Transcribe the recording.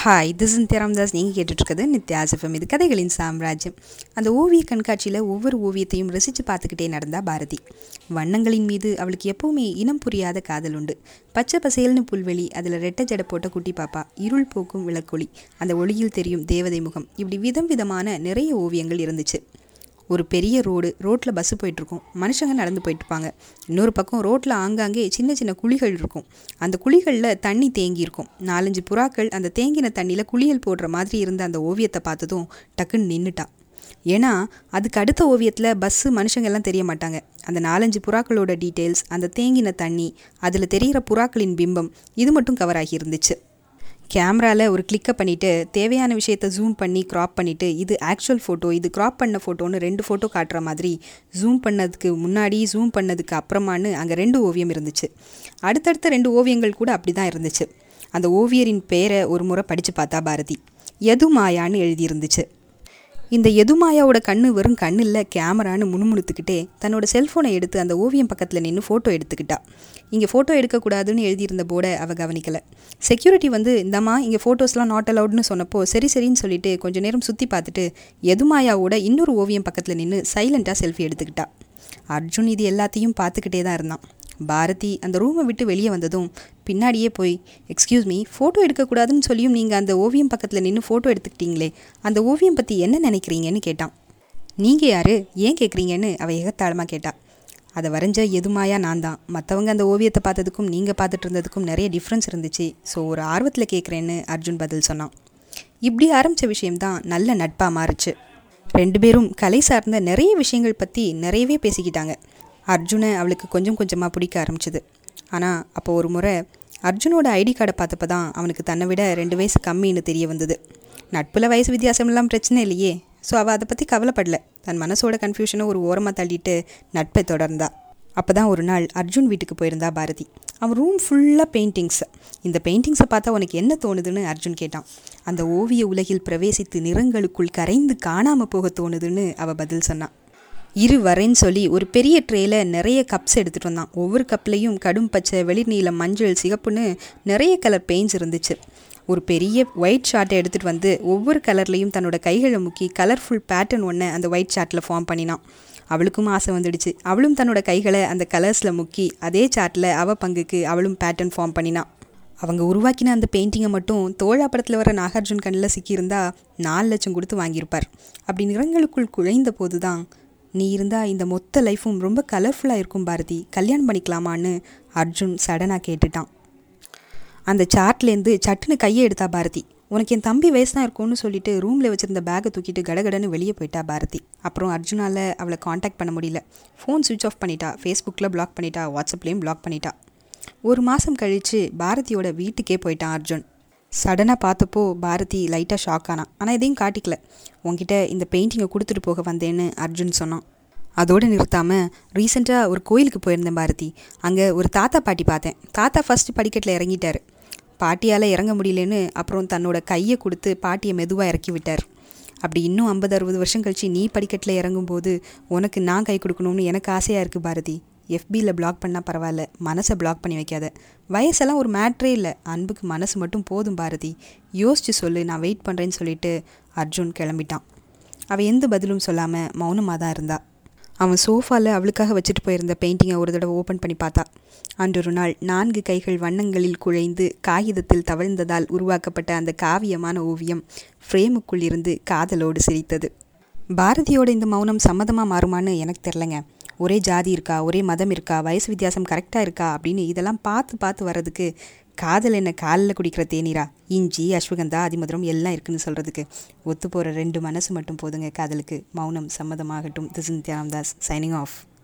hi this in Ramdas நீங்கள் கேட்டுட்ருக்கிறது நித்யாசிஃபம் இது கதைகளின் சாம்ராஜ்யம் அந்த ஓவிய கண்காட்சியில் ஒவ்வொரு ஓவியத்தையும் ரசித்து பார்த்துக்கிட்டே நடந்தா பாரதி வண்ணங்களின் மீது அவளுக்கு எப்போவுமே இனம் புரியாத காதல் உண்டு பச்சை பசேல்னு புல்வெளி அதில் ரெட்டை ஜடை போட்ட குட்டி பாப்பா இருள் போக்கும் விளக்கொளி அந்த ஒளியில் தெரியும் தேவதை முகம் இப்படி விதம் விதமான நிறைய ஓவியங்கள் இருந்துச்சு ஒரு பெரிய ரோடு ரோட்டில் பஸ்ஸு போயிட்டுருக்கும் மனுஷங்க நடந்து போயிட்டுருப்பாங்க இன்னொரு பக்கம் ரோட்டில் ஆங்காங்கே சின்ன சின்ன குழிகள் இருக்கும் அந்த குழிகளில் தண்ணி தேங்கி இருக்கும் நாலஞ்சு புறாக்கள் அந்த தேங்கின தண்ணியில் குளியல் போடுற மாதிரி இருந்த அந்த ஓவியத்தை பார்த்ததும் டக்குன்னு நின்றுட்டா ஏன்னா அதுக்கு அடுத்த ஓவியத்தில் பஸ்ஸு மனுஷங்க எல்லாம் தெரிய மாட்டாங்க அந்த நாலஞ்சு புறாக்களோட டீட்டெயில்ஸ் அந்த தேங்கின தண்ணி அதில் தெரிகிற புறாக்களின் பிம்பம் இது மட்டும் கவர் ஆகி இருந்துச்சு கேமராவில் ஒரு கிளிக்கை பண்ணிவிட்டு தேவையான விஷயத்தை ஜூம் பண்ணி க்ராப் பண்ணிவிட்டு இது ஆக்சுவல் ஃபோட்டோ இது க்ராப் பண்ண ஃபோட்டோன்னு ரெண்டு ஃபோட்டோ காட்டுற மாதிரி ஜூம் பண்ணதுக்கு முன்னாடி ஜூம் பண்ணதுக்கு அப்புறமானு அங்கே ரெண்டு ஓவியம் இருந்துச்சு அடுத்தடுத்த ரெண்டு ஓவியங்கள் கூட அப்படி தான் இருந்துச்சு அந்த ஓவியரின் பேரை ஒரு முறை படித்து பார்த்தா பாரதி எது மாயான்னு எழுதியிருந்துச்சு இந்த எதுமாயாவோட கண்ணு வெறும் கண்ணு இல்லை கேமரான்னு முணுமுணுத்துக்கிட்டே தன்னோட செல்ஃபோனை எடுத்து அந்த ஓவியம் பக்கத்தில் நின்று ஃபோட்டோ எடுத்துக்கிட்டா இங்கே ஃபோட்டோ எடுக்கக்கூடாதுன்னு எழுதியிருந்த போர்டை அவள் கவனிக்கலை செக்யூரிட்டி வந்து இந்தம்மா இங்கே ஃபோட்டோஸ்லாம் நாட் அலவுட்னு சொன்னப்போ சரி சரின்னு சொல்லிட்டு கொஞ்ச நேரம் சுற்றி பார்த்துட்டு எதுமாயாவோட இன்னொரு ஓவியம் பக்கத்தில் நின்று சைலண்ட்டாக செல்ஃபி எடுத்துக்கிட்டா அர்ஜுன் இது எல்லாத்தையும் பார்த்துக்கிட்டே தான் இருந்தான் பாரதி அந்த ரூமை விட்டு வெளியே வந்ததும் பின்னாடியே போய் எக்ஸ்கியூஸ் மீ ஃபோட்டோ எடுக்கக்கூடாதுன்னு சொல்லியும் நீங்கள் அந்த ஓவியம் பக்கத்தில் நின்று ஃபோட்டோ எடுத்துக்கிட்டீங்களே அந்த ஓவியம் பற்றி என்ன நினைக்கிறீங்கன்னு கேட்டான் நீங்கள் யார் ஏன் கேட்குறீங்கன்னு அவள் எகத்தாளமாக கேட்டா அதை வரைஞ்ச எதுமாயா நான் தான் மற்றவங்க அந்த ஓவியத்தை பார்த்ததுக்கும் நீங்கள் பார்த்துட்டு இருந்ததுக்கும் நிறைய டிஃப்ரென்ஸ் இருந்துச்சு ஸோ ஒரு ஆர்வத்தில் கேட்குறேன்னு அர்ஜுன் பதில் சொன்னான் இப்படி ஆரம்பித்த விஷயம்தான் நல்ல நட்பாக மாறுச்சு ரெண்டு பேரும் கலை சார்ந்த நிறைய விஷயங்கள் பற்றி நிறையவே பேசிக்கிட்டாங்க அர்ஜுனை அவளுக்கு கொஞ்சம் கொஞ்சமாக பிடிக்க ஆரம்பிச்சிது ஆனால் அப்போ ஒரு முறை அர்ஜுனோட ஐடி கார்டை பார்த்தப்ப தான் அவனுக்கு தன்னை விட ரெண்டு வயசு கம்மின்னு தெரிய வந்தது நட்பில் வயசு வித்தியாசமெல்லாம் பிரச்சனை இல்லையே ஸோ அவள் அதை பற்றி கவலைப்படல தன் மனசோட கன்ஃபியூஷனை ஒரு ஓரமாக தள்ளிட்டு நட்பை தொடர்ந்தா அப்போ தான் ஒரு நாள் அர்ஜுன் வீட்டுக்கு போயிருந்தா பாரதி அவன் ரூம் ஃபுல்லாக பெயிண்டிங்ஸ் இந்த பெயிண்டிங்ஸை பார்த்தா உனக்கு என்ன தோணுதுன்னு அர்ஜுன் கேட்டான் அந்த ஓவிய உலகில் பிரவேசித்து நிறங்களுக்குள் கரைந்து காணாமல் போக தோணுதுன்னு அவள் பதில் சொன்னான் இரு வரேன்னு சொல்லி ஒரு பெரிய ட்ரேயில் நிறைய கப்ஸ் எடுத்துகிட்டு வந்தான் ஒவ்வொரு கப்லேயும் கடும் பச்சை வெளிர் நீலம் மஞ்சள் சிகப்புன்னு நிறைய கலர் பெயிண்ட்ஸ் இருந்துச்சு ஒரு பெரிய ஒயிட் ஷார்ட்டை எடுத்துகிட்டு வந்து ஒவ்வொரு கலர்லேயும் தன்னோட கைகளை முக்கி கலர்ஃபுல் பேட்டர்ன் ஒன்று அந்த ஒயிட் ஷார்ட்டில் ஃபார்ம் பண்ணினான் அவளுக்கும் ஆசை வந்துடுச்சு அவளும் தன்னோட கைகளை அந்த கலர்ஸில் முக்கி அதே சார்ட்டில் அவ பங்குக்கு அவளும் பேட்டர்ன் ஃபார்ம் பண்ணினான் அவங்க உருவாக்கின அந்த பெயிண்டிங்கை மட்டும் தோழா படத்தில் வர நாகார்ஜுன் கண்ணில் சிக்கியிருந்தா நாலு லட்சம் கொடுத்து வாங்கியிருப்பார் அப்படி நிறங்களுக்குள் குழைந்த போது தான் நீ இருந்தால் இந்த மொத்த லைஃப்பும் ரொம்ப கலர்ஃபுல்லாக இருக்கும் பாரதி கல்யாணம் பண்ணிக்கலாமான்னு அர்ஜுன் சடனாக கேட்டுட்டான் அந்த சார்ட்லேருந்து சட்டுன்னு கையை எடுத்தா பாரதி உனக்கு என் தம்பி வயசு தான் இருக்கும்னு சொல்லிட்டு ரூமில் வச்சுருந்த பேக்கை தூக்கிட்டு கடகடன்னு வெளியே போயிட்டா பாரதி அப்புறம் அர்ஜுனால் அவளை காண்டாக்ட் பண்ண முடியல ஃபோன் சுவிச் ஆஃப் பண்ணிட்டா ஃபேஸ்புக்கில் பிளாக் பண்ணிட்டா வாட்ஸ்அப்லேயும் பிளாக் பண்ணிட்டா ஒரு மாதம் கழித்து பாரதியோட வீட்டுக்கே போயிட்டான் அர்ஜுன் சடனாக பார்த்தப்போ பாரதி லைட்டாக ஷாக் ஆனான் ஆனால் எதையும் காட்டிக்கல உங்ககிட்ட இந்த பெயிண்டிங்கை கொடுத்துட்டு போக வந்தேன்னு அர்ஜுன் சொன்னான் அதோடு நிறுத்தாமல் ரீசெண்டாக ஒரு கோயிலுக்கு போயிருந்தேன் பாரதி அங்கே ஒரு தாத்தா பாட்டி பார்த்தேன் தாத்தா ஃபஸ்ட்டு படிக்கட்டில் இறங்கிட்டார் பாட்டியால் இறங்க முடியலன்னு அப்புறம் தன்னோட கையை கொடுத்து பாட்டியை மெதுவாக இறக்கி விட்டார் அப்படி இன்னும் ஐம்பது அறுபது வருஷம் கழித்து நீ படிக்கட்டில் இறங்கும்போது உனக்கு நான் கை கொடுக்கணும்னு எனக்கு ஆசையாக இருக்குது பாரதி எஃபியில் பிளாக் பண்ணால் பரவாயில்ல மனசை பிளாக் பண்ணி வைக்காத வயசெல்லாம் ஒரு மேட்ரே இல்லை அன்புக்கு மனசு மட்டும் போதும் பாரதி யோசிச்சு சொல்லு நான் வெயிட் பண்ணுறேன்னு சொல்லிட்டு அர்ஜுன் கிளம்பிட்டான் அவள் எந்த பதிலும் சொல்லாமல் மௌனமாக தான் இருந்தா அவன் சோஃபாவில் அவளுக்காக வச்சுட்டு போயிருந்த பெயிண்டிங்கை ஒரு தடவை ஓப்பன் பண்ணி பார்த்தா அன்றொரு நாள் நான்கு கைகள் வண்ணங்களில் குழைந்து காகிதத்தில் தவழ்ந்ததால் உருவாக்கப்பட்ட அந்த காவியமான ஓவியம் ஃப்ரேமுக்குள் இருந்து காதலோடு சிரித்தது பாரதியோட இந்த மௌனம் சம்மதமாக மாறுமான்னு எனக்கு தெரிலங்க ஒரே ஜாதி இருக்கா ஒரே மதம் இருக்கா வயசு வித்தியாசம் கரெக்டாக இருக்கா அப்படின்னு இதெல்லாம் பார்த்து பார்த்து வர்றதுக்கு காதல் என்ன காலில் குடிக்கிற தேநீரா இஞ்சி அஸ்வகந்தா அதிமதுரம் எல்லாம் இருக்குன்னு சொல்கிறதுக்கு ஒத்து போகிற ரெண்டு மனசு மட்டும் போதுங்க காதலுக்கு மௌனம் சம்மதமாகட்டும் திஸ் நித்யானந்தாஸ் சைனிங் ஆஃப்